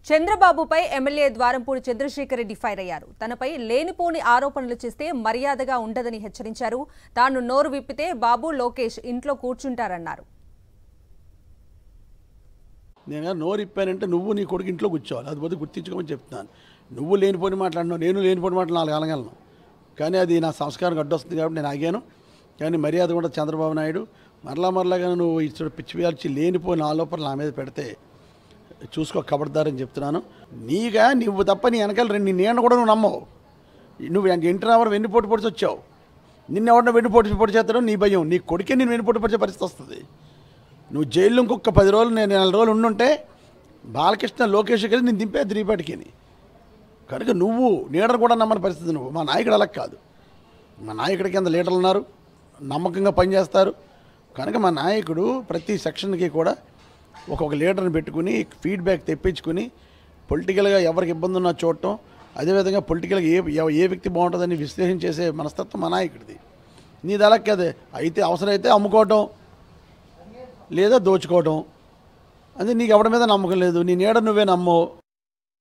చంద్రబాబుపై MLA Dwarampudi Chandrasekhar Reddy fire అయ్యారు తనపై లేనిపోని ఆరోపణలు చేస్తే మర్యాదగా ఉండదని హెచ్చరించారు తాను నోరు విప్పితే బాబు లోకేష్ ఇంట్లో కూర్చుంటారన్నారు నేను కానీ నోరు ఇప్పానంటే నువ్వు నీ కొడుకు ఇంట్లో కూర్చోవాలి అది పోతే గుర్తించుకోమని చెప్తున్నాను నువ్వు లేనిపోని మాట్లాడినావు నేను లేనిపోని మాటలు నాలుగు అనగలను కానీ అది నా సంస్కారం అడ్డొస్తుంది కాబట్టి నేను ఆగాను కానీ మర్యాద కూడా చంద్రబాబు నాయుడు మరలా మరలాగా నువ్వు ఇచ్చిన పిచ్చి వేయాల్చి లేనిపోయిన ఆలోపనలు నా మీద పెడితే చూసుకో కబడ్దారని చెప్తున్నాను నీగా నువ్వు తప్ప నీ వెనకాల రెండు నీ నేను కూడా నువ్వు నమ్మవు నువ్వు ఇంటి రావడం వెన్నుపోటు పొడిచి వచ్చావు నిన్న ఎవరిన వెన్నుపోటు పొడి చేస్తాడో నీ భయం నీ కొడుకే నేను వెన్నుపోటు పొడిచే పరిస్థితి వస్తుంది నువ్వు జైల్లో ఇంకొక పది రోజులు నేను నెల రోజులు ఉండుంటే బాలకృష్ణ లోకేష్ కలిసి నేను దింపే త్రీపాటికి కనుక నువ్వు లీడర్ కూడా నమ్మని పరిస్థితి నువ్వు మా నాయకుడు అలా కాదు మా నాయకుడి కింద లీడర్లు ఉన్నారు నమ్మకంగా పనిచేస్తారు కనుక మా నాయకుడు ప్రతి సెక్షన్కి కూడా ఒక్కొక్క లీడర్ని పెట్టుకుని ఫీడ్బ్యాక్ తెప్పించుకుని పొలిటికల్గా ఎవరికి ఇబ్బంది ఉన్నా చూడటం అదేవిధంగా పొలిటికల్గా ఏ ఎవ- ఏ వ్యక్తి బాగుంటుందని విశ్లేషణ చేసే మనస్తత్వం మా నాయకుడిది నీది అలా కాదు అయితే అవసరమైతే అమ్ముకోవటం లేదా దోచుకోవటం అదే నీకు ఎవరి మీద నమ్మకం లేదు నీ నీడ నువ్వే నమ్మవు